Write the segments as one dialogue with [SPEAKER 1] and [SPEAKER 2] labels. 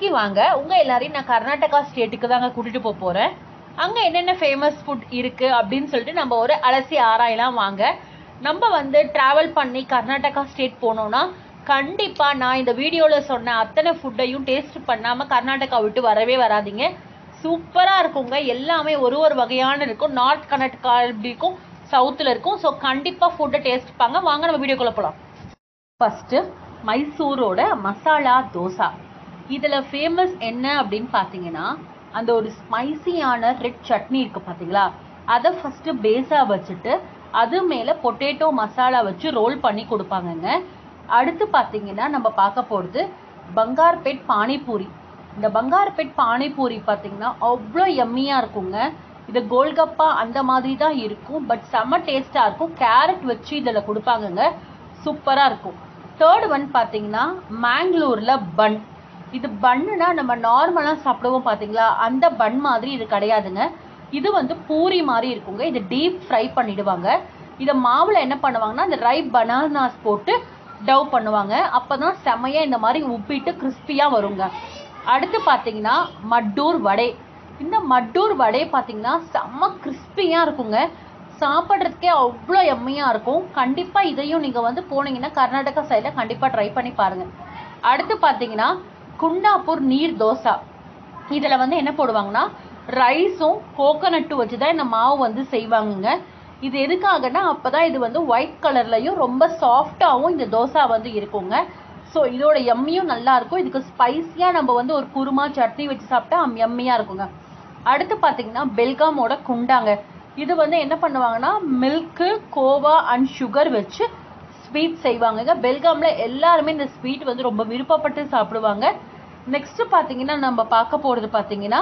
[SPEAKER 1] இன்னைக்கு வாங்க உங்க எல்லாரையும் நான் கர்நாடகா ஸ்டேட்டுக்கு தாங்க கூட்டிட்டு போக போறேன் அங்க என்னென்ன ஃபேமஸ் ஃபுட் இருக்கு அப்படின்னு சொல்லிட்டு நம்ம ஒரு அலசி ஆராயலாம் வாங்க நம்ம வந்து டிராவல் பண்ணி கர்நாடகா ஸ்டேட் போனோம்னா கண்டிப்பா நான் இந்த வீடியோல சொன்ன அத்தனை ஃபுட்டையும் டேஸ்ட் பண்ணாம கர்நாடகா விட்டு வரவே வராதீங்க சூப்பரா இருக்குங்க எல்லாமே ஒரு ஒரு வகையான இருக்கும் நார்த் கர்நாடகா இப்படி இருக்கும் சவுத்துல இருக்கும் ஸோ கண்டிப்பா ஃபுட்டை டேஸ்ட் பாங்க வாங்க நம்ம வீடியோக்குள்ள போலாம் ஃபர்ஸ்ட் மைசூரோட மசாலா தோசா இதுல ஃபேமஸ் என்ன அப்படின்னு பாத்தீங்கன்னா அந்த ஒரு ஸ்பைசியான ரெட் சட்னி இருக்கு பாத்தீங்களா அதை ஃபர்ஸ்ட் பேஸா வச்சுட்டு அது மேல பொட்டேட்டோ மசாலா வச்சு ரோல் பண்ணி கொடுப்பாங்கங்க அடுத்து பாத்தீங்கன்னா நம்ம பார்க்க போறது பங்கார்பேட் பானிபூரி இந்த பங்கார்பேட் பானிபூரி பாத்தீங்கன்னா அவ்வளோ எம்மியா இருக்குங்க இது கோல்கப்பா அந்த மாதிரி தான் இருக்கும் பட் செம்ம டேஸ்டா இருக்கும் கேரட் வச்சு இதுல கொடுப்பாங்கங்க சூப்பரா இருக்கும் தேர்ட் ஒன் பாத்தீங்கன்னா மேங்களூர்ல பன் இது பண்ணுனா நம்ம நார்மலா சாப்பிடுவோம் பாத்தீங்களா அந்த பன் மாதிரி இது கிடையாதுங்க இது வந்து பூரி மாதிரி இருக்குங்க இது டீப் ஃப்ரை பண்ணிடுவாங்க இதை மாவுல என்ன பண்ணுவாங்கன்னா இந்த ரை பனானாஸ் போட்டு டவ் பண்ணுவாங்க அப்பதான் செமையா இந்த மாதிரி உப்பிட்டு கிறிஸ்பியா வருங்க அடுத்து பாத்தீங்கன்னா மட்டூர் வடை இந்த மட்டூர் வடை பாத்தீங்கன்னா செம்ம கிறிஸ்பியா இருக்குங்க சாப்பிட்றதுக்கே அவ்வளோ எம்மையா இருக்கும் கண்டிப்பா இதையும் நீங்க வந்து போனீங்கன்னா கர்நாடகா சைடில் கண்டிப்பா ட்ரை பண்ணி பாருங்க அடுத்து பாத்தீங்கன்னா குண்டாப்பூர் நீர் தோசை இதுல வந்து என்ன போடுவாங்கன்னா ரைஸும் கோகோனட்டும் வச்சு தான் இந்த மாவு வந்து செய்வாங்கங்க இது எதுக்காகன்னா அப்பதான் இது வந்து ஒயிட் கலர்லயும் ரொம்ப சாஃப்டாவும் இந்த தோசை வந்து இருக்குங்க ஸோ இதோட எம்மியும் நல்லா இருக்கும் இதுக்கு ஸ்பைசியா நம்ம வந்து ஒரு குருமா சட்னி வச்சு சாப்பிட்டா எம்மியா இருக்குங்க அடுத்து பாத்தீங்கன்னா பெல்காமோட குண்டாங்க இது வந்து என்ன பண்ணுவாங்கன்னா மில்க்கு கோவா அண்ட் சுகர் வச்சு ஸ்வீட் செய்வாங்க பெல்காம்ல எல்லாருமே இந்த ஸ்வீட் வந்து ரொம்ப விருப்பப்பட்டு சாப்பிடுவாங்க நெக்ஸ்ட் பாத்தீங்கன்னா நம்ம பார்க்க போறது பாத்தீங்கன்னா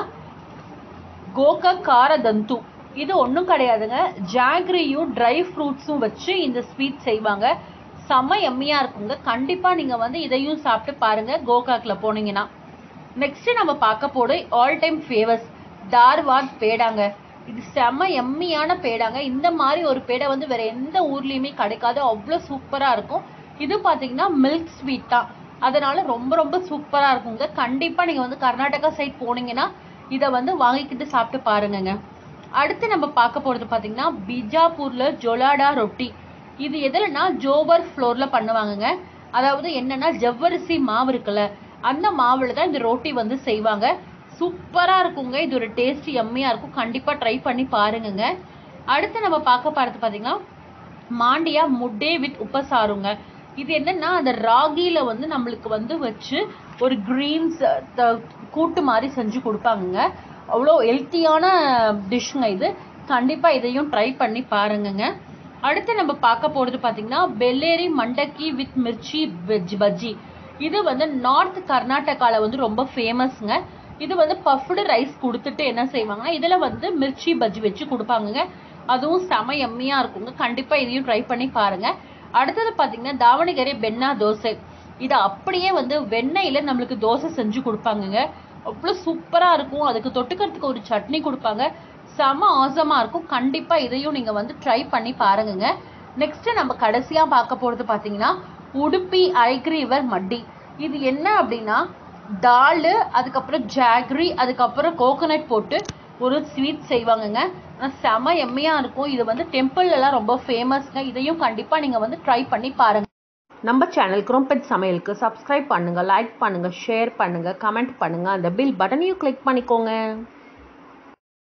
[SPEAKER 1] கோகா கார தந்து இது ஒன்றும் கிடையாதுங்க ஜாக்ரியும் ட்ரை ஃப்ரூட்ஸும் வச்சு இந்த ஸ்வீட் செய்வாங்க செம்ம எம்மியா இருக்குங்க கண்டிப்பா நீங்க வந்து இதையும் சாப்பிட்டு பாருங்க கோகாக்ல போனீங்கன்னா நெக்ஸ்ட் நம்ம பார்க்க போறது ஆல் டைம் ஃபேமஸ் தார்வாட் பேடாங்க இது செம்ம எம்மியான பேடாங்க இந்த மாதிரி ஒரு பேடை வந்து வேற எந்த ஊர்லயுமே கிடைக்காது அவ்வளோ சூப்பரா இருக்கும் இது பாத்தீங்கன்னா மில்க் ஸ்வீட் தான் அதனால ரொம்ப ரொம்ப சூப்பரா இருக்குங்க கண்டிப்பா நீங்க வந்து கர்நாடகா சைட் போனீங்கன்னா இதை வந்து வாங்கிக்கிட்டு சாப்பிட்டு பாருங்கங்க அடுத்து நம்ம பார்க்க போறது பாத்தீங்கன்னா பிஜாப்பூர்ல ஜொலாடா ரொட்டி இது எதுலன்னா ஜோவர் ஃப்ளோர்ல பண்ணுவாங்கங்க அதாவது என்னன்னா ஜவ்வரிசி மாவு இருக்குல்ல அந்த மாவுல தான் இந்த ரொட்டி வந்து செய்வாங்க சூப்பரா இருக்குங்க இது ஒரு டேஸ்ட் எம்மியா இருக்கும் கண்டிப்பா ட்ரை பண்ணி பாருங்கங்க அடுத்து நம்ம பார்க்க போறது பாத்தீங்கன்னா மாண்டியா முட்டே வித் உப்பசாருங்க இது என்னன்னா அந்த ராகில வந்து நம்மளுக்கு வந்து வச்சு ஒரு கிரீன்ஸ் கூட்டு மாதிரி செஞ்சு கொடுப்பாங்கங்க அவ்வளோ ஹெல்த்தியான டிஷ்ங்க இது கண்டிப்பா இதையும் ட்ரை பண்ணி பாருங்கங்க அடுத்து நம்ம பார்க்க போறது பாத்தீங்கன்னா பெல்லேரி மண்டக்கி வித் மிர்ச்சி வெஜ் பஜ்ஜி இது வந்து நார்த் கர்நாடகால வந்து ரொம்ப ஃபேமஸ்ங்க இது வந்து பஃப்டு ரைஸ் கொடுத்துட்டு என்ன செய்வாங்கன்னா இதுல வந்து மிர்ச்சி பஜ்ஜி வச்சு கொடுப்பாங்கங்க அதுவும் செம எம்மியா இருக்குங்க கண்டிப்பா இதையும் ட்ரை பண்ணி பாருங்க அடுத்தது பாத்தீங்கன்னா தாவணகிரி பென்னா தோசை இது அப்படியே வந்து வெண்ணெயில நம்மளுக்கு தோசை செஞ்சு கொடுப்பாங்கங்க அவ்வளோ சூப்பரா இருக்கும் அதுக்கு தொட்டுக்கிறதுக்கு ஒரு சட்னி கொடுப்பாங்க செம ஆசமா இருக்கும் கண்டிப்பா இதையும் நீங்க வந்து ட்ரை பண்ணி பாருங்கங்க நெக்ஸ்ட் நம்ம கடைசியா பார்க்க போறது பாத்தீங்கன்னா உடுப்பி ஐக்ரீவர் மட்டி இது என்ன அப்படின்னா தால் அதுக்கப்புறம் ஜாக்ரி அதுக்கப்புறம் கோகோனட் போட்டு ஒரு ஸ்வீட் செய்வாங்கங்க ஆனால் செம எம்மையா இருக்கும் இது வந்து டெம்பிள்ல எல்லாம் ரொம்ப ஃபேமஸ்ங்க இதையும் கண்டிப்பா நீங்க வந்து ட்ரை பண்ணி பாருங்க நம்ம சேனல் குரோம்பெட் சமையலுக்கு சப்ஸ்கிரைப் பண்ணுங்க லைக் பண்ணுங்க ஷேர் பண்ணுங்க கமெண்ட் பண்ணுங்க அந்த பில் பட்டனையும் கிளிக் பண்ணிக்கோங்க